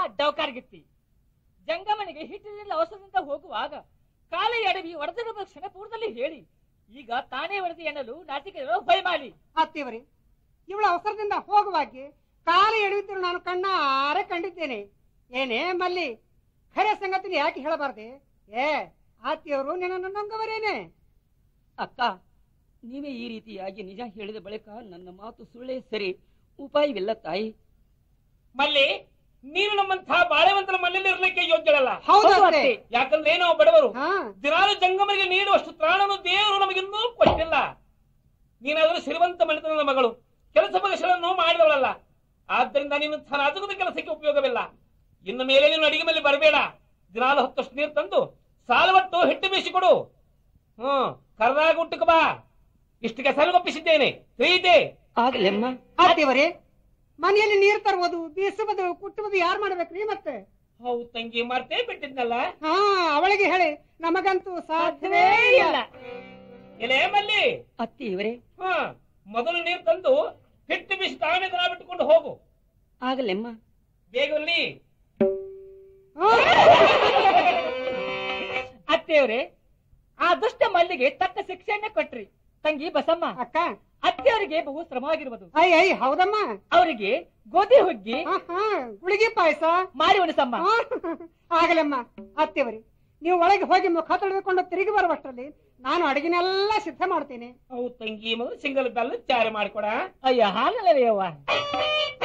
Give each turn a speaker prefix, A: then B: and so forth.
A: ಡೌಕಾರ್ಗಿತ್ತಿ ಜಂಗಮನಿಗೆ ಹಿಟ್ಟಿನಿಂದ ಅವಸರದಿಂದ ಹೋಗುವಾಗ ಕಾಲ ಎಡವಿ ಒಡೆದಿರುವ ಕ್ಷಣಪೂರ್ವದಲ್ಲಿ ಹೇಳಿ ಈಗ ತಾನೇ ಒಡೆದು ಎನ್ನಲು ನಾಟಿಕೆ ಭಯ ಮಾಡಿ
B: ಅತ್ತಿಯವರೇ ಇವಳ ಅವಸರದಿಂದ ಹೋಗುವಾಗಿ ಕಾಲ ಎಳೆಯುತ್ತಿರು ನಾನು ಕಣ್ಣಾರೆ ಕಂಡಿದ್ದೇನೆ ಏನೇ ಮಲ್ಲಿ ಖರೆ ಸಂಗತಿನ ಯಾಕೆ ಹೇಳಬಾರ್ದೆ ಏ ಆತಿಯವರು ನಿನ್ನನ್ನು ನೊಂಗವರೇನೆ
C: ಅಕ್ಕ ನೀವೇ ಈ ರೀತಿಯಾಗಿ ನಿಜ ಹೇಳಿದ ಬಳಿಕ ನನ್ನ ಮಾತು ಸುಳ್ಳೇ ಸರಿ ಉಪಾಯವಿಲ್ಲ ತಾಯಿ
D: ಮಲ್ಲಿ ನೀನು ನಮ್ಮಂತಹ ಬಾಳೆವಂತರ ಮನೆಯಲ್ಲಿ ಇರ್ಲಿಕ್ಕೆ ಯೋಗ್ಯಳಲ್ಲ
B: ಹೌದು
A: ಹೌದು
B: ಅತ್ತೆ.
A: ಅತ್ತೆ.
D: ಯಾಕಂದ್ರೆ ನಾವು ಬಡವರು
B: ಹಾ
D: ದಿನಾಲು ಜಂಗಮರಿಗೆ ನೀಡುವಷ್ಟು ತ್ರಾಣನು ದೇವರು ನಮಗಿನ್ನೂ ಕೊಟ್ಟಿಲ್ಲ ನೀನಾದರೂ ಶ್ರೀಮಂತ ಮನೆತನದ ಮಗಳು ಕೆಲಸ ಬಗೆಗಳನ್ನು ಮಾಡಿದವಳಲ್ಲ ಆದ್ದರಿಂದ ನೀನು ರಾಜಕದ ಕೆಲಸಕ್ಕೆ ಉಪಯೋಗವಿಲ್ಲ ಇನ್ನು ಮೇಲೆ ನೀನು ಅಡಿಗೆ ಮೇಲೆ ಬರಬೇಡ ದಿನಾಲು ಹತ್ತಷ್ಟು ನೀರು ತಂದು ಸಾಲವಟ್ಟು ಹಿಟ್ಟು ಬೀಸಿಕೊಡು ಹ್ಮ್ ಕರ್ದಾಗ ಊಟಕ್ಕೆ ಬಾ ಇಷ್ಟು ಕೆಸರುಗೊಪ್ಪಿಸಿದ್ದೇನೆ ತಿಳಿಯಿತೆ
C: ಆಗ್ಲೆಮ್ಮ
B: ಆತಿಯವರೇ ಮನೆಯಲ್ಲಿ ನೀರು ತರುವುದು ಬೀಸುವುದು ಕುಟ್ಟುವುದು ಯಾರು ಮಾಡ್ಬೇಕ್ರಿ ಮತ್ತೆ
D: ಹೌದು ತಂಗಿ ಮರ್ತೇ ಬಿಟ್ಟಿದ್ನಲ್ಲ
B: ಹಾ ಅವಳಿಗೆ ಹೇಳಿ ನಮಗಂತೂ ಸಾಧ್ಯವೇ ಇಲ್ಲ
D: ಎಲೆ ಮಲ್ಲಿ
C: ಅತ್ತಿ ಇವರೇ
D: ಹಾ ಮೊದಲು ನೀರು ತಂದು ಹಿಟ್ಟು ಬೀಸಿ ತಾನೇ ದನ ಬಿಟ್ಟುಕೊಂಡು ಹೋಗು
C: ಆಗಲೆಮ್ಮ
D: ಬೇಗಲ್ಲಿ
A: ಅತ್ತೆಯವರೇ ಆ ದುಷ್ಟ ಮಲ್ಲಿಗೆ ತಕ್ಕ ಶಿಕ್ಷೆಯನ್ನೇ ಕೊಟ್ರಿ ತಂಗಿ ಬಸಮ್ಮ
B: ಅಕ್ಕ
A: ಅತ್ತೆಯವರಿಗೆ ಬಹು ಶ್ರಮವಾಗಿರುವುದು
B: ಐ ಐ ಹೌದಮ್ಮ
A: ಅವರಿಗೆ ಗೋಧಿ ಹುಗ್ಗಿ
B: ಹಾ ಹಾ ಗುಳಿಗೆ ಪಾಯಸ
A: ಮಾರಿ ಉಣಿಸಮ್ಮ
B: ಆಗಲಮ್ಮ ಅತ್ತೆವರಿ ನೀವು ಒಳಗೆ ಹೋಗಿ ಮುಖ ತೊಳೆದುಕೊಂಡು ತಿರುಗಿ ಬರುವಷ್ಟರಲ್ಲಿ ನಾನು ಅಡಿಗೆನೆಲ್ಲ ಸಿದ್ಧ ಮಾಡ್ತೇನೆ
D: ಹೌದು ತಂಗಿ ಮೊದಲು ಸಿಂಗಲ್ ಬೆಲ್ಲ ಚಾರೆ ಮಾಡಿಕೊಡ
A: ಅಯ್ಯ ಹಾಲಲ್ಲವೇ ಅವ್ವ